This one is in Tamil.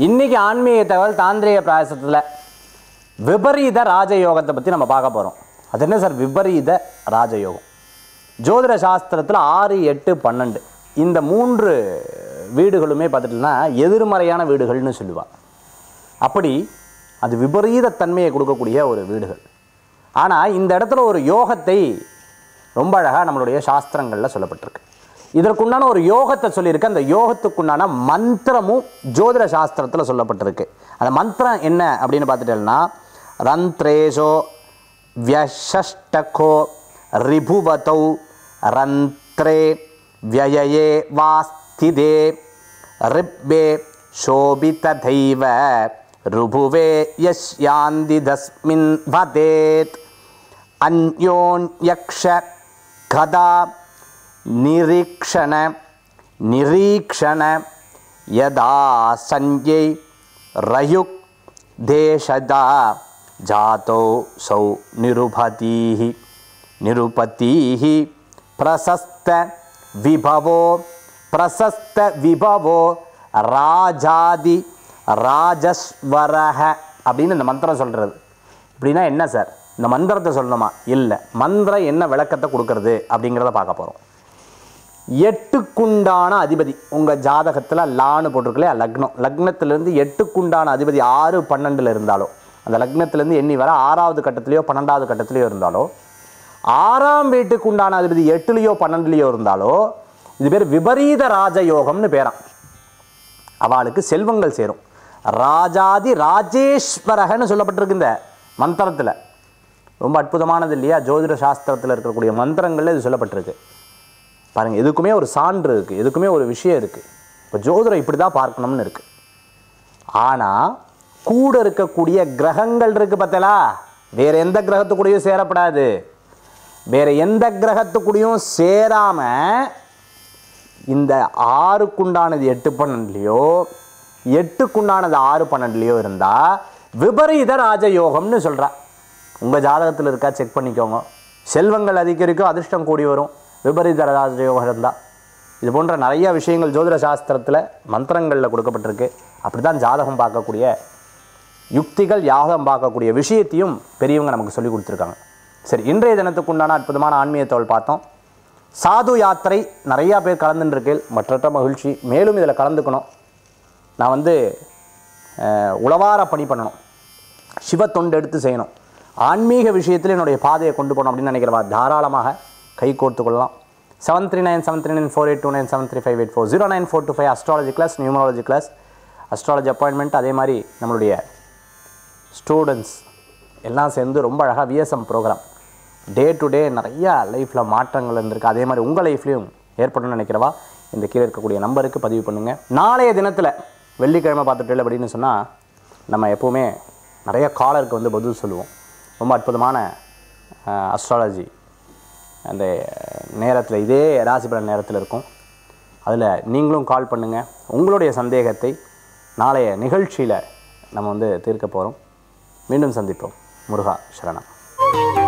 இன்னைக்கு ஆன்மீக தகவல் தாந்திரிக பிராயசத்தில் விபரீத ராஜயோகத்தை பற்றி நம்ம பார்க்க போகிறோம் அது என்ன சார் விபரீத ராஜயோகம் ஜோதிட சாஸ்திரத்தில் ஆறு எட்டு பன்னெண்டு இந்த மூன்று வீடுகளுமே பார்த்துட்டோம்னா எதிர்மறையான வீடுகள்னு சொல்லுவாள் அப்படி அது விபரீத தன்மையை கொடுக்கக்கூடிய ஒரு வீடுகள் ஆனால் இந்த இடத்துல ஒரு யோகத்தை ரொம்ப அழகாக நம்மளுடைய சாஸ்திரங்களில் சொல்லப்பட்டிருக்கு இதற்குண்டான ஒரு யோகத்தை சொல்லியிருக்கு அந்த யோகத்துக்குண்டான மந்திரமும் ஜோதிட சாஸ்திரத்தில் சொல்லப்பட்டிருக்கு அந்த மந்திரம் என்ன அப்படின்னு பார்த்துட்டேன்னா ரந்த்ரேஷோ வியஷஷ்டகோ ரிபுவதௌ ரந்த்ரே வியயே வாஸ்திதே ரிப்பே शोभितथैव ऋभुवे यस्यान्ति तस्मिन् वदेत् अन्योन्यक्ष कदा निरीक्षण निरीक्षण यदा सञ्जै रयुक् देशदा जातौ सौ निरुपतीः निरुपतीः प्रशस्त विभवो பிரசஸ்த விபவோ ராஜாதி ராஜஸ்வரஹ அப்படின்னு இந்த மந்திரம் சொல்கிறது இப்படின்னா என்ன சார் இந்த மந்திரத்தை சொல்லணுமா இல்லை மந்திரம் என்ன விளக்கத்தை கொடுக்கறது அப்படிங்கிறத பார்க்க போகிறோம் எட்டுக்குண்டான அதிபதி உங்கள் ஜாதகத்தில் லான்னு போட்டிருக்கலையா லக்னம் லக்னத்திலேருந்து எட்டுக்குண்டான அதிபதி ஆறு பன்னெண்டில் இருந்தாலோ அந்த லக்னத்திலேருந்து எண்ணி வர ஆறாவது கட்டத்திலையோ பன்னெண்டாவது கட்டத்திலையோ இருந்தாலோ ஆறாம் வீட்டுக்கு உண்டான அதிபதி எட்டுலேயோ பன்னெண்டுலேயோ இருந்தாலோ இது பேர் விபரீத ராஜயோகம்னு பேராம் அவளுக்கு செல்வங்கள் சேரும் ராஜாதி ராஜேஸ்வரகன்னு சொல்லப்பட்டிருக்கு இந்த மந்திரத்தில் ரொம்ப அற்புதமானது இல்லையா ஜோதிட சாஸ்திரத்தில் இருக்கக்கூடிய மந்திரங்கள்ல இது சொல்லப்பட்டிருக்கு பாருங்கள் எதுக்குமே ஒரு சான்று இருக்குது எதுக்குமே ஒரு விஷயம் இருக்குது இப்போ ஜோதிடம் இப்படி தான் பார்க்கணும்னு இருக்குது ஆனால் கூட இருக்கக்கூடிய கிரகங்கள் இருக்குது பார்த்தலா வேற எந்த கிரகத்துக்கூடயும் சேரப்படாது வேற எந்த கிரகத்துக்கூடயும் சேராமல் இந்த ஆறுக்குண்டானது எட்டு பன்னெண்டுலையோ எட்டுக்குண்டானது ஆறு பன்னெண்டுலையோ இருந்தால் விபரீத ராஜயோகம்னு சொல்கிறா உங்கள் ஜாதகத்தில் இருக்கா செக் பண்ணிக்கோங்க செல்வங்கள் அதிகரிக்கும் அதிர்ஷ்டம் கூடி வரும் விபரீத ராஜயோகம் இருந்தால் இது போன்ற நிறைய விஷயங்கள் ஜோதிட சாஸ்திரத்தில் மந்திரங்களில் கொடுக்கப்பட்டிருக்கு அப்படி தான் ஜாதகம் பார்க்கக்கூடிய யுக்திகள் யாகம் பார்க்கக்கூடிய விஷயத்தையும் பெரியவங்க நமக்கு சொல்லி கொடுத்துருக்காங்க சரி இன்றைய தினத்துக்குண்டான அற்புதமான ஆன்மீக தோல் பார்த்தோம் சாது யாத்திரை நிறையா பேர் கலந்துருக்கேன் மற்றற்ற மகிழ்ச்சி மேலும் இதில் கலந்துக்கணும் நான் வந்து அஹ், உளவார பணி பண்ணணும் சிவ தொண்டு எடுத்து செய்யணும் ஆன்மீக விஷயத்தில் என்னுடைய பாதையை கொண்டு போகணும் அப்படின்னு நினைக்கிறவா தாராளமாக கை கோர்த்து கொள்ளலாம் seven three nine seven three nine four eight two nine seven three five eight four zero nine four two five astrology class numerology class astrology appointment அதே மாதிரி நம்மளுடைய ஸ்டூடெண்ட்ஸ் எல்லாம் சேர்ந்து ரொம்ப அழகாக VSM program day to day நிறையா லைஃப்பில் மாற்றங்கள் இருந்திருக்கு அதே மாதிரி உங்கள் லைஃப்லையும் ஏற்படணும்னு நினைக்கிறவா இந்த கீழே இருக்கக்கூடிய நம்பருக்கு பதிவு பண்ணுங்கள் நாளைய தினத்தில் வெள்ளிக்கிழமை பார்த்துட்டு அப்படின்னு சொன்னால் நம்ம எப்போவுமே நிறைய காலருக்கு வந்து பதில் சொல்லுவோம் ரொம்ப அற்புதமான அஸ்ட்ராலஜி அந்த நேரத்தில் இதே ராசிபலன் நேரத்தில் இருக்கும் அதில் நீங்களும் கால் பண்ணுங்கள் உங்களுடைய சந்தேகத்தை நாளைய நிகழ்ச்சியில் நம்ம வந்து தீர்க்க போகிறோம் மீண்டும் சந்திப்போம் முருகா சரணம்